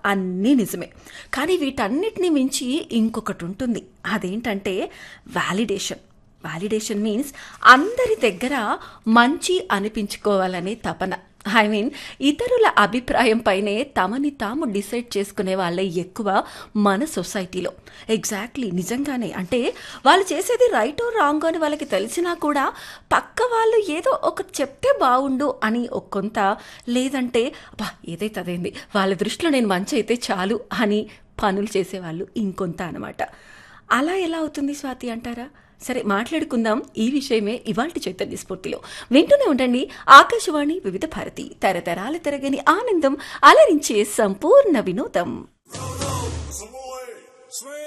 అన్నీ నిజమే కానీ వీటన్నిటిని మించి ఇంకొకటి ఉంటుంది అదేంటంటే వ్యాలిడేషన్ వ్యాలిడేషన్ మీన్స్ అందరి దగ్గర మంచి అనిపించుకోవాలనే తపన ఐ మీన్ ఇతరుల అభిప్రాయం పైనే తమని తాము డిసైడ్ చేసుకునే వాళ్ళే ఎక్కువ మన సొసైటీలో ఎగ్జాక్ట్లీ నిజంగానే అంటే వాళ్ళు చేసేది రైట్ ఓ రాంగ్ అని వాళ్ళకి తెలిసినా కూడా పక్క వాళ్ళు ఏదో ఒక చెప్తే బాగుండు అని ఒక కొంత లేదంటే అబ్బా ఏదైతే అదేంది వాళ్ళ దృష్టిలో నేను మంచి అయితే చాలు అని పనులు చేసేవాళ్ళు ఇంకొంత అనమాట అలా ఎలా అవుతుంది స్వాతి అంటారా సరే మాట్లాడుకుందాం ఈ విషయమే ఇవాల్టి చైతన్య స్ఫూర్తిలో వింటూనే ఉండండి ఆకాశవాణి వివిధ భారతి తరతరాల తరగని ఆనందం అలరించే సంపూర్ణ వినోదం Some more. Swing.